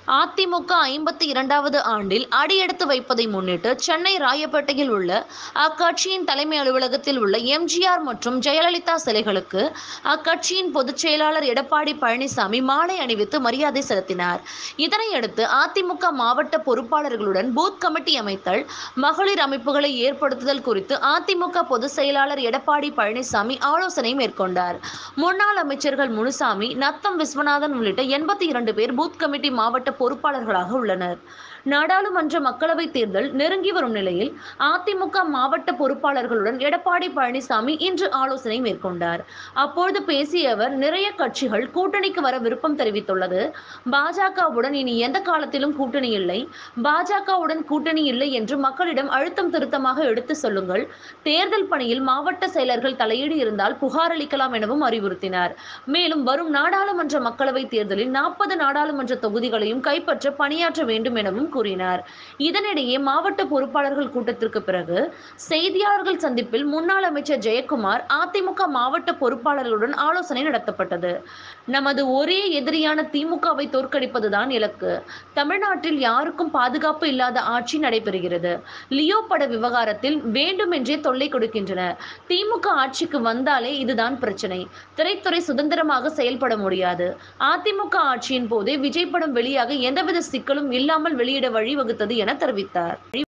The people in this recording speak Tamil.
அதிமுக ஐம்பத்தி இரண்டாவது ஆண்டில் அடியெடுத்து வைப்பதை முன்னிட்டு சென்னை ராயப்பேட்டையில் உள்ள அக்கட்சியின் தலைமை அலுவலகத்தில் உள்ள எம்ஜிஆர் மற்றும் ஜெயலலிதா சிலைகளுக்கு அக்கட்சியின் பொதுச் செயலாளர் எடப்பாடி பழனிசாமி மாலை அணிவித்து மரியாதை செலுத்தினார் இதனையடுத்து அதிமுக மாவட்ட பொறுப்பாளர்களுடன் பூத் கமிட்டி அமைத்தல் மகளிர் அமைப்புகளை ஏற்படுத்துதல் குறித்து அதிமுக பொதுச் செயலாளர் எடப்பாடி பழனிசாமி ஆலோசனை மேற்கொண்டார் முன்னாள் அமைச்சர்கள் முனுசாமி நத்தம் விஸ்வநாதன் உள்ளிட்ட எண்பத்தி இரண்டு பேர் பூத் கமிட்டி மாவட்ட பொறுப்பாளர்களாக உள்ளனர் நாடாளுமன்ற மக்களவைத் தேர்தல் நெருங்கி வரும் நிலையில் அதிமுக மாவட்ட பொறுப்பாளர்களுடன் எடப்பாடி பழனிசாமி இன்று ஆலோசனை மேற்கொண்டார் அப்பொழுது பேசிய அவர் நிறைய கட்சிகள் கூட்டணிக்கு வர விருப்பம் தெரிவித்துள்ளது பாஜகவுடன் இனி எந்த காலத்திலும் கூட்டணி இல்லை பாஜகவுடன் கூட்டணி இல்லை என்று மக்களிடம் அழுத்தம் திருத்தமாக எடுத்து சொல்லுங்கள் தேர்தல் பணியில் மாவட்ட செயலர்கள் தலையீடு இருந்தால் புகார் அளிக்கலாம் எனவும் அறிவுறுத்தினார் மேலும் வரும் நாடாளுமன்ற மக்களவைத் தேர்தலில் நாற்பது நாடாளுமன்ற தொகுதிகளையும் கைப்பற்ற பணியாற்ற வேண்டும் எனவும் கூறினார் இதனிடையே மாவட்ட பொறுப்பாளர்கள் கூட்டத்திற்கு பிறகு செய்தியாளர்கள் சந்திப்பில் முன்னாள் அமைச்சர் ஜெயக்குமார் அதிமுக மாவட்ட பொறுப்பாளர்களுடன் ஆலோசனை நடத்தப்பட்டது நமது ஒரே எதிரியான திமுகவை தோற்கடிப்பதுதான் இலக்கு தமிழ்நாட்டில் யாருக்கும் பாதுகாப்பு இல்லாத ஆட்சி நடைபெறுகிறது லியோ பட விவகாரத்தில் வேண்டுமென்றே தொல்லை கொடுக்கின்றனர் திமுக ஆட்சிக்கு வந்தாலே இதுதான் பிரச்சனை திரைத்துறை சுதந்திரமாக செயல்பட முடியாது அதிமுக ஆட்சியின் போதே விஜய் படம் வெளியாக எந்தவித சிக்கலும் இல்லாமல் வெளியிட வழிவகுத்தது என தெரிவித்தார்